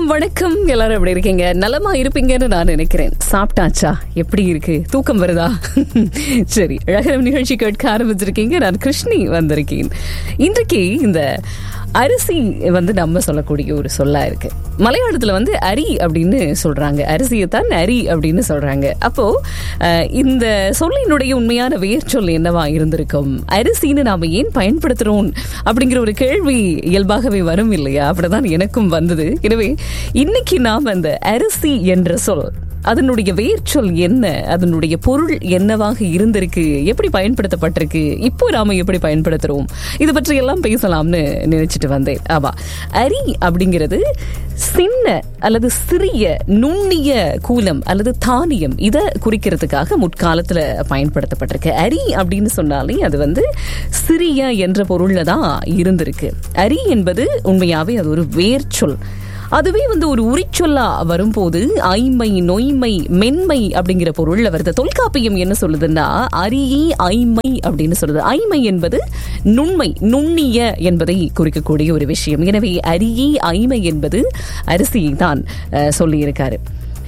வணக்கம் எல்லாரும் எப்படி இருக்கீங்க நலமா இருப்பீங்கன்னு நான் நினைக்கிறேன் சாப்பிட்டாச்சா எப்படி இருக்கு தூக்கம் வருதா சரி அழகரம் நிகழ்ச்சி கேட்க ஆரம்பிச்சிருக்கீங்க நான் கிருஷ்ணி வந்திருக்கேன் இன்றைக்கு இந்த அரிசி வந்து நம்ம சொல்லக்கூடிய ஒரு சொல்லா இருக்கு மலையாளத்துல வந்து அரி அப்படின்னு சொல்றாங்க அரிசியை தான் அரி அப்படின்னு சொல்றாங்க அப்போ அஹ், இந்த சொல்லினுடைய உண்மையான வேர்ச்சொல் என்னவா இருந்திருக்கும் அரிசின்னு நாம ஏன் பயன்படுத்துறோம் அப்படிங்கிற ஒரு கேள்வி இயல்பாகவே வரும் இல்லையா அப்படிதான் எனக்கும் வந்தது எனவே இன்னைக்கு நாம் அந்த அரிசி என்ற சொல் அதனுடைய வேர்ச்சொல் என்ன அதனுடைய பொருள் என்னவாக இருந்திருக்கு எப்படி பயன்படுத்தப்பட்டிருக்கு இப்போ நாம எப்படி பயன்படுத்துறோம் இது பற்றி எல்லாம் பேசலாம்னு நினைச்சிட்டு வந்தேன் ஆமா அரி அப்படிங்கிறது சின்ன அல்லது சிறிய நுண்ணிய கூலம் அல்லது தானியம் இதை குறிக்கிறதுக்காக முற்காலத்துல பயன்படுத்தப்பட்டிருக்கு அரி அப்படின்னு சொன்னாலே அது வந்து சிறிய என்ற பொருள்ல தான் இருந்திருக்கு அரி என்பது உண்மையாவே அது ஒரு வேர்ச்சொல் அதுவே வந்து ஒரு உரிச்சொல்லா வரும்போது ஐமை நொய்மை மென்மை அப்படிங்கிற பொருள்ல வருது தொல்காப்பியம் என்ன சொல்லுதுன்னா அரியி ஐமை அப்படின்னு சொல்லுது ஐமை என்பது நுண்மை நுண்ணிய என்பதை குறிக்கக்கூடிய ஒரு விஷயம் எனவே அரியி ஐமை என்பது அரிசியை தான் அஹ், சொல்லியிருக்காரு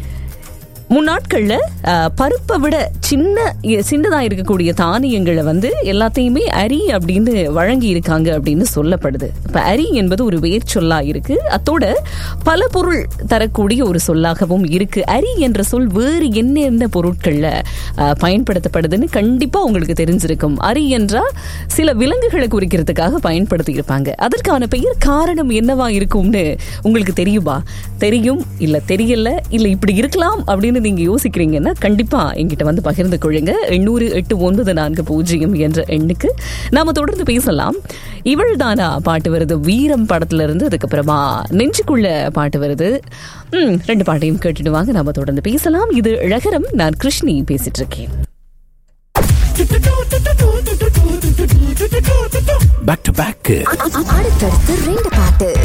முன்னாட்கள்ல அஹ், பருப்பை விட சின்ன சின்னதா இருக்கக்கூடிய தானியங்களை வந்து எல்லாத்தையுமே அரி அப்படின்னு வழங்கி இருக்காங்க அப்படின்னு சொல்லப்படுது இப்ப அரி என்பது ஒரு வேர் சொல்லா இருக்கு அத்தோட பல பொருள் தரக்கூடிய ஒரு சொல்லாகவும் இருக்கு அரி என்ற சொல் வேறு என்னென்ன பொருட்கள்ல அஹ், பயன்படுத்தப்படுதுன்னு கண்டிப்பா உங்களுக்கு தெரிஞ்சிருக்கும் அரி என்றால் சில விலங்குகளை குறிக்கிறதுக்காக பயன்படுத்தி இருப்பாங்க அதற்கான பெயர் காரணம் என்னவா இருக்கும்னு உங்களுக்கு தெரியுமா தெரியும் இல்ல தெரியல இல்ல இப்படி இருக்கலாம் அப்படின்னு நீங்க யோசிக்கிறீங்கன்னா கண்டிப்பா எங்கிட்ட வந்து பகிர்ந்து கொள்ளுங்க எண்ணூறு எட்டு ஒன்பது நான்கு பூஜ்ஜியம் என்ற எண்ணுக்கு நாம தொடர்ந்து பேசலாம் இவள் தானா பாட்டு வருது வீரம் படத்துல இருந்து அதுக்கப்புறமா நெஞ்சுக்குள்ள பாட்டு வருது ம், ரெண்டு பாட்டையும் கேட்டுட்டு வாங்க நாம தொடர்ந்து பேசலாம் இது அழகரம் நான் கிருஷ்ணி பேசிட்டு இருக்கேன் பேக் டு பேக் அடுத்தடுத்து ரெண்டு பாட்டு